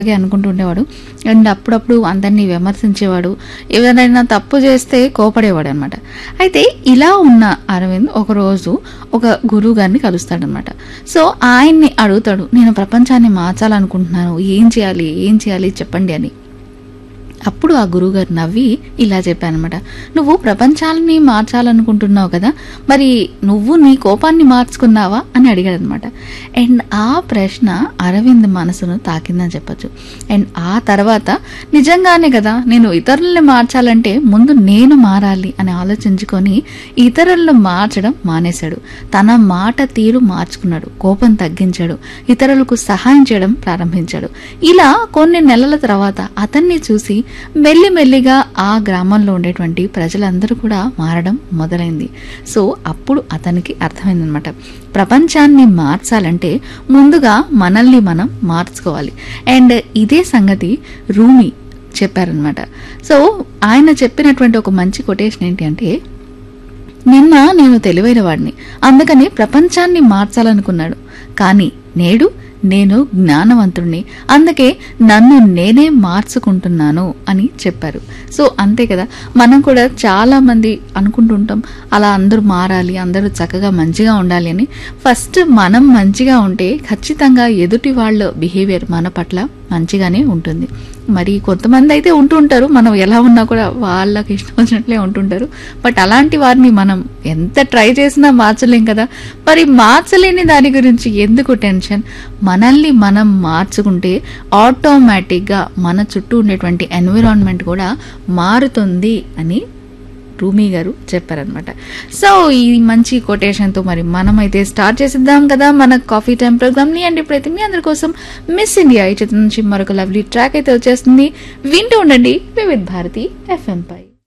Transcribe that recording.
అలాగే అనుకుంటుండేవాడు అండ్ అప్పుడప్పుడు అందరినీ విమర్శించేవాడు ఎవరైనా తప్పు చేస్తే కోపడేవాడు అనమాట అయితే ఇలా ఉన్న అరవింద్ ఒకరోజు ఒక గురువు గారిని కలుస్తాడనమాట సో ఆయన్ని అడుగుతాడు నేను ప్రపంచాన్ని మార్చాలనుకుంటున్నాను ఏం చేయాలి ఏం చేయాలి చెప్పండి అని అప్పుడు ఆ గురువుగారు నవ్వి ఇలా చెప్పానమాట నువ్వు ప్రపంచాన్ని మార్చాలనుకుంటున్నావు కదా మరి నువ్వు నీ కోపాన్ని మార్చుకున్నావా అని అడిగాడనమాట అండ్ ఆ ప్రశ్న అరవింద్ మనసును తాకిందని చెప్పొచ్చు అండ్ ఆ తర్వాత నిజంగానే కదా నేను ఇతరుల్ని మార్చాలంటే ముందు నేను మారాలి అని ఆలోచించుకొని ఇతరులను మార్చడం మానేశాడు తన మాట తీరు మార్చుకున్నాడు కోపం తగ్గించాడు ఇతరులకు సహాయం చేయడం ప్రారంభించాడు ఇలా కొన్ని నెలల తర్వాత అతన్ని చూసి మెల్లిమెల్లిగా ఆ గ్రామంలో ఉండేటువంటి ప్రజలందరూ కూడా మారడం మొదలైంది సో అప్పుడు అతనికి అర్థమైందనమాట ప్రపంచాన్ని మార్చాలంటే ముందుగా మనల్ని మనం మార్చుకోవాలి అండ్ ఇదే సంగతి రూమి చెప్పారనమాట సో ఆయన చెప్పినటువంటి ఒక మంచి కొటేషన్ ఏంటి అంటే నిన్న నేను తెలివైన వాడిని అందుకని ప్రపంచాన్ని మార్చాలనుకున్నాడు కానీ నేడు నేను జ్ఞానవంతుణ్ణి అందుకే నన్ను నేనే మార్చుకుంటున్నాను అని చెప్పారు సో అంతే కదా మనం కూడా చాలా మంది అనుకుంటుంటాం అలా అందరూ మారాలి అందరూ చక్కగా మంచిగా ఉండాలి అని ఫస్ట్ మనం మంచిగా ఉంటే ఖచ్చితంగా ఎదుటి వాళ్ళ బిహేవియర్ మన పట్ల మంచిగానే ఉంటుంది మరి కొంతమంది అయితే ఉంటూ ఉంటారు మనం ఎలా ఉన్నా కూడా వాళ్ళకి ఇష్టం వచ్చినట్లే ఉంటుంటారు బట్ అలాంటి వారిని మనం ఎంత ట్రై చేసినా మార్చలేం కదా మరి మార్చలేని దాని గురించి ఎందుకు టెన్షన్ మనల్ని మనం మార్చుకుంటే ఆటోమేటిక్గా మన చుట్టూ ఉండేటువంటి ఎన్విరాన్మెంట్ కూడా మారుతుంది అని రూమీ గారు చెప్పారనమాట సో ఈ మంచి కొటేషన్తో మరి మనమైతే స్టార్ట్ చేసిద్దాం కదా మన కాఫీ టైం ప్రోగ్రామ్ని అండ్ ఇప్పుడైతే మీ అందరి కోసం మిస్ ఇండియా ఈ చిత్రం నుంచి మరొక లవ్లీ ట్రాక్ అయితే వచ్చేస్తుంది వింటూ ఉండండి వివిధ్ భారతి ఎఫ్ఎం పై